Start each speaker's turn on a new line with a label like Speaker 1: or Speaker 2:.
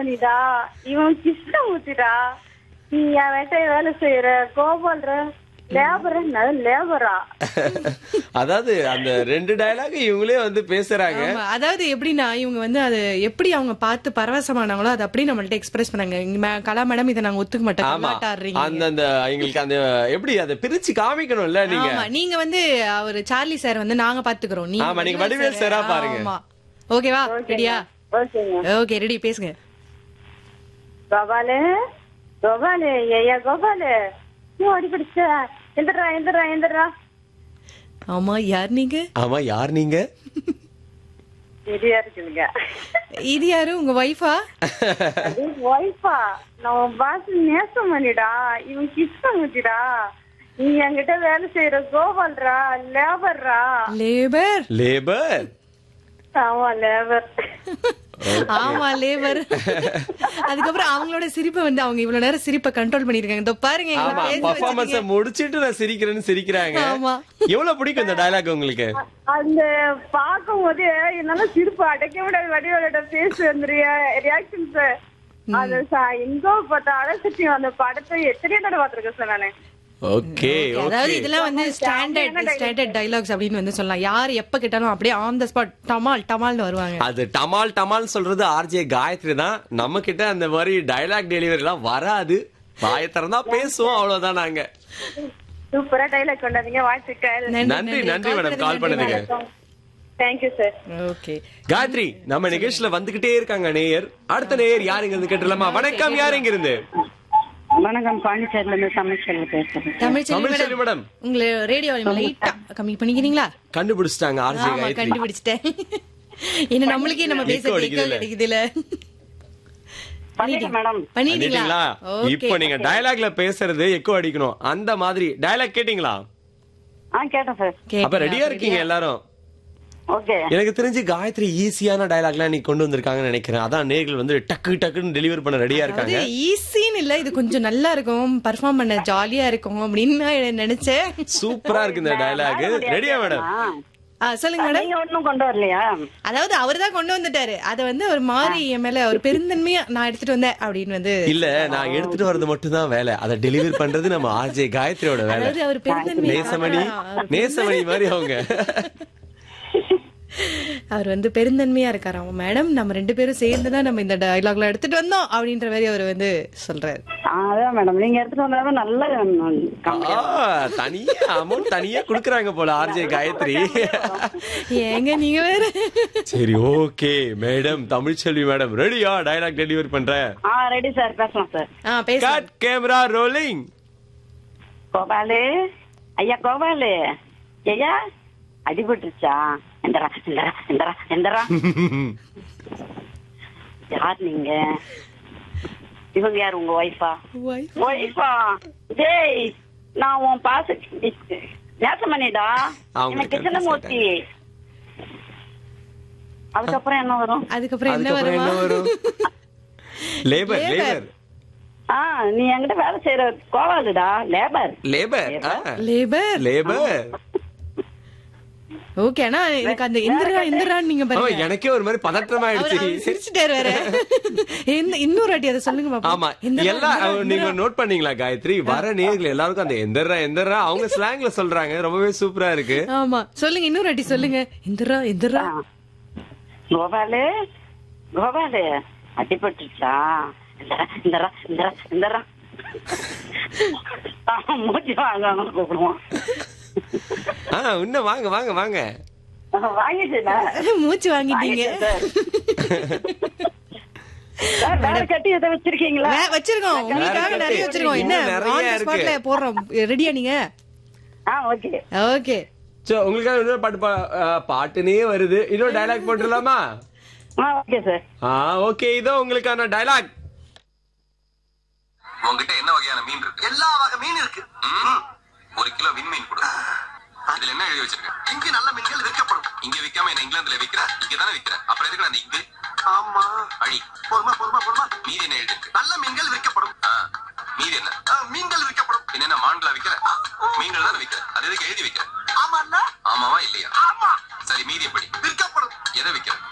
Speaker 1: நேசமணிடா இவன் கிருஷ்ணமூர்த்திடா நீ என் வேட்டை வேலை செய்யற கோபால்ற லேபர் லேபரா
Speaker 2: அதாவது அந்த ரெண்டு டயலாக் இவங்களே வந்து பேசுறாங்க
Speaker 3: ஆமா, அதாவது எப்படின்னா இவங்க வந்து அது எப்படி அவங்க பார்த்து பரவசமானாங்களோ அது அப்படியே நம்மள்ட்ட எக்ஸ்பிரஸ் பண்ணாங்க இங்க மே- கலா மேடம் இதை நாங்க ஒத்துக்க மாட்டோம்
Speaker 2: ஆமா
Speaker 3: கல்லாட்ட ஆடுறீங்க
Speaker 2: அந்த அந்த எங்களுக்கு அந்த எப்படி அதை பிரிச்சு காமிக்கணும்ல நீங்க
Speaker 3: ஆமா நீங்க வந்து அவர் சார்லி சார் வந்து நாங்க பாத்துக்கிறோம் நீங்க
Speaker 2: ஆமா, நீங்க
Speaker 3: வடிவேல்
Speaker 2: வடிவேல் சாரா பாருங்க.
Speaker 3: ஆமா ஓகேவா ரெடியா
Speaker 1: ஓகேங்க
Speaker 3: ஓகே ரெடி பேசுங்க
Speaker 1: கோபாலு கோபாலு ஐயா கோபாலு நீ ஓடி பிடிச்ச எந்திரா எந்திரா எந்திரா
Speaker 3: ஆமா யார் நீங்க
Speaker 2: ஆமா யார் நீங்க
Speaker 1: சரியா இருக்குதுங்க
Speaker 3: இது யாரு உங்க ஒய்ஃபா
Speaker 1: ஒய்ஃபா நான் உன் பாஸ் நேசம் பண்ணிடா இவன் கிருஷ்ணமூர்த்திடா நீ என்கிட்ட வேலை செய்யற கோபால்ரா லேபர்ரா
Speaker 3: லேபர்
Speaker 2: லேபர்
Speaker 1: ஆமா லேபர்
Speaker 3: ஆமா லேபர் அதுக்கப்புறம் அவங்களோட சிரிப்பை வந்து அவங்க இவ்வளவு நேரம் சிரிப்பை கண்ட்ரோல் பண்ணிருக்காங்க இதோ பாருங்க எங்களை
Speaker 2: ஆமா
Speaker 3: பேச
Speaker 2: பர்ஃபார்மன்ஸ
Speaker 3: வச்சிருக்கீங்க.
Speaker 2: முடிச்சிட்டு நான் சிரிக்கிறேன்னு சிரிக்கிறாங்க
Speaker 3: ஆமா.
Speaker 2: எவ்வளவு பிடிக்கும் இந்த டயலாக் உங்களுக்கு
Speaker 1: அந்த பார்க்கும் போது என்னால சிரிப்பு அடைக்க முடியாது வடிவோட பேச வந்துறிய ரியாக்ஷன்ஸ் அது ச- எங்கோ பார்த்த அழகத்தி அந்த படத்தை எத்தனையோ தடவை பார்த்திருக்கேன் சார் நானு
Speaker 2: ஓகே
Speaker 3: அதாவது
Speaker 2: ஓகே
Speaker 3: இதெல்லாம் வந்து ஸ்டாண்டர்ட் ஸ்டாண்டர்ட் டைலாக்ஸ் அப்படின்னு வந்து சொல்லலாம் யார் எப்ப கேட்டாலும் அப்படியே ஆன் த ஸ்பாட் டமால் டமால்னு வருவாங்க
Speaker 2: அது டமால் டமால் சொல்றது ஆர்ஜே காயத்ரி தான் நம்ம கிட்ட அந்த மாதிரி டயலாக் டெலிவரி எல்லாம் வராது வாயை திறந்தா பேசுவோம் அவ்வளவுதான் நாங்க
Speaker 1: சூப்பரா டைலாக் கொண்டாதீங்க வாழ்த்துக்கள்
Speaker 2: நன்றி நன்றி மேடம் கால் பண்ணதுக்கு
Speaker 1: தேங்க்யூ சார்
Speaker 3: ஓகே
Speaker 2: காயத்ரி நம்ம நிகழ்ச்சியில வந்துகிட்டே இருக்காங்க நேயர் அடுத்த நேயர் யாருங்க இருந்து கேட்டுலாமா வணக்கம் யார் இங்க இருந்து
Speaker 4: வணக்கம் பாண்டிச்சேரியில இருந்து தமிழ்ச்செல்வி பேசுறேன்
Speaker 3: தமிழ்
Speaker 2: தமிழ்ச்செல்வி
Speaker 3: செல்வி
Speaker 2: மேடம்.
Speaker 3: மேடம் உங்களை ரேடியோ லைட்டா கம்மி பண்ணிக்கிறீங்களா
Speaker 2: கண்டுபிடிச்சிட்டாங்க ஆர்ஜே
Speaker 3: ஆமா
Speaker 2: காயத்ரி
Speaker 3: கண்டுபிடிச்சிட்டேன் இன்னும் நம்மளுக்கே நம்ம
Speaker 2: Echo
Speaker 3: பேச
Speaker 2: அடிக்குதுல்ல.
Speaker 3: அடிக்குதுல
Speaker 4: பண்ணிட்டேன் மேடம்
Speaker 3: பண்ணிட்டீங்களா
Speaker 2: பண்ணிட்டீங்களா இப்போ நீங்க டயலாக்ல பேசுறது எக்கோ அடிக்கணும் அந்த மாதிரி டயலாக் கேட்டீங்களா
Speaker 4: ஆ கேட்டேன் சார்
Speaker 2: அப்ப ரெடியா இருக்கீங்க எல்லாரும்
Speaker 4: ஓகே
Speaker 2: எனக்கு தெரிஞ்சு காயத்ரி ஈஸியான டயலாக்லாம் நீ கொண்டு வந்திருக்காங்கன்னு நினைக்கிறேன் அதான் நேர்கள் வந்து டக்கு டக்குன்னு டெலிவர் பண்ண ரெடியா இருக்காங்க
Speaker 3: அது ஈஸின்னு இல்ல இது கொஞ்சம் நல்லா இருக்கும் பர்ஃபார்ம் பண்ண ஜாலியா இருக்கும் அப்படின்னு நான் நினைச்சேன்
Speaker 2: சூப்பரா இருக்கு இந்த டயலாக் ரெடியா மேடம்
Speaker 3: ஆ, சொல்லுங்க மேடம்
Speaker 4: நீங்க ஒண்ணும் கொண்டு வரலையா
Speaker 3: அதாவது அவர் தான் கொண்டு வந்துட்டாரு அத வந்து ஒரு மாதிரி என் மேல ஒரு பெருந்தன்மையா நான் எடுத்துட்டு வந்தேன் அப்படின்னு வந்து
Speaker 2: இல்ல நான் எடுத்துட்டு வர்றது மட்டும் தான் வேலை அதை டெலிவர் பண்றது நம்ம ஆர்ஜே காயத்ரியோட வேலை
Speaker 3: அதாவது அவர் பெருந்தன்மை
Speaker 2: நேசமணி நேசமணி மாதிரி அவங்க
Speaker 3: அவர் வந்து பெருந்தன்மையா இருக்காராம் மேடம் நம்ம ரெண்டு பேரும் சேர்ந்து தான் நம்ம இந்த டயலாக்ல எடுத்துட்டு வந்தோம் அப்படின்ற மாதிரி அவர் வந்து சொல்றாரு
Speaker 4: ஆ, அதான் மேடம் நீங்க எடுத்துட்டு வந்தாதான் நல்ல
Speaker 2: ஆ, தனியா அமௌண்ட் தனியா குடுக்குறாங்க போல ஆர்ஜே காயத்ரி
Speaker 3: ஏங்க நீங்க வேற
Speaker 2: சரி ஓகே மேடம் தமிழ்ச்செல்வி மேடம் ரெடியா டயலாக் டெலிவர் பண்றேன்
Speaker 4: ஆ ரெடி சார் பேசலாம் சார்
Speaker 3: ஆ பேச
Speaker 2: கட் கேமரா ரோலிங்
Speaker 4: கோபாலு ஐயா கோபாலு ஐயா அடிபட்டுருச்சா எந்தரா எந்தரா எந்தரா எந்தரா யார் நீங்க இவங்க யார் உங்க ஒய்ஃபா
Speaker 3: Wife.
Speaker 4: ஒய்ஃபா டேய் நான் உன் பாச நேசமணிடா
Speaker 2: அவங்களுக்கு
Speaker 4: எனக்கு கிருஷ்ணமூர்த்தி அதுக்கப்புறம் என்ன வரும்
Speaker 3: அதுக்கப்புறம் என்ன
Speaker 2: அதுக்கப்புறம் என்ன
Speaker 3: வருமா
Speaker 2: வரும் லேபர் லேபர்
Speaker 4: ஆ நீ என்கிட்ட வேலை செய்யற கோவாலுடா labour
Speaker 2: labour
Speaker 3: labour
Speaker 2: labour
Speaker 3: okay ஆனா எனக்கு அந்த இந்திரா இந்திரான்னு நீங்க
Speaker 2: ஆமா
Speaker 3: பாருங்க
Speaker 2: எனக்கே ஒரு மாதிரி பதற்றமாயிடுச்சு
Speaker 3: அவர் அவர் சிரிச்சுட்டாரு வேற இந்த- இன்னொரு வாட்டி அதை சொல்லுங்க பாப்போம்
Speaker 2: ஆமா
Speaker 3: இந்திரா,
Speaker 2: எல்லாம்
Speaker 3: இந்திரா,
Speaker 2: அவ- நீங்க நோட் பண்ணீங்களா காயத்ரி வர நேர்கள் எல்லாருக்கும் அந்த எந்தரா எந்தரா அவங்க ஸ்லாங்ல சொல்றாங்க ரொம்பவே சூப்பரா இருக்கு
Speaker 3: ஆமா சொல்லுங்க இன்னொரு வாட்டி சொல்லுங்க இந்திரா இந்திரா
Speaker 4: கோபாலு கோபாலு அடிபட்டுருச்சா இந்தரா இந்தரா இந்தரா இந்தரா ஆ, மூச்சு வாங்க அவங்க கூப்பிடுவோம்
Speaker 2: ஆ இன்னும் வாங்க வாங்க வாங்க
Speaker 4: வாங்கிட்டுல
Speaker 3: மூச்சு வாங்கிட்டீங்க
Speaker 4: வேற கட்டி எதை வச்சிருக்கீங்களா
Speaker 3: வே- வச்சிருக்கோம் உங்களுக்காக
Speaker 2: கட்டி.
Speaker 3: நிறைய வச்சிருக்கோம் என்ன
Speaker 2: இன்னும் நிறைய
Speaker 3: ஆன் தி
Speaker 2: இருக்கு.
Speaker 3: ஸ்பாட்ல போடுறோம் ரெடியா நீங்க
Speaker 4: ஆ ஓகே
Speaker 3: ஓகே
Speaker 2: சோ உங்களுக்காக இன்னொரு பாட்டு பா- ஆ, பாட்டுனே வருது இன்னொரு டயலாக் போட்டுடலாமா
Speaker 4: ஆ ஓகே சார்
Speaker 2: ஆ ஓகே இதோ உங்களுக்கான டயலாக்
Speaker 5: உங்ககிட்ட என்ன வகையான மீன் இருக்கு எல்லா வகை மீன் இருக்கு ஒரு கிலோ விண்மீன் கொடு இதுல என்ன எழுதி வச்சிருக்க இங்க நல்ல மீன்கள் விற்கப்படும் இங்க விக்காம என்ன இங்கிலாந்துல விக்கிற இங்க தானே விக்கிற அப்புறம் எதுக்கு அந்த இங்கு ஆமா அழி பொறுமா பொறுமா பொறுமா மீதி என்ன எழுதி இருக்கு நல்ல மீன்கள் விற்கப்படும் ஆ, மீதி என்ன ஆ, மீன்கள் விற்கப்படும் பின்ன என்ன மான்களா விக்கிற மீன்கள் தானே விக்கிற அது எதுக்கு எழுதி வைக்கிற ஆமா ஆமாவா இல்லையா ஆமா சரி மீதி எப்படி விற்கப்படும் எதை விக்கிற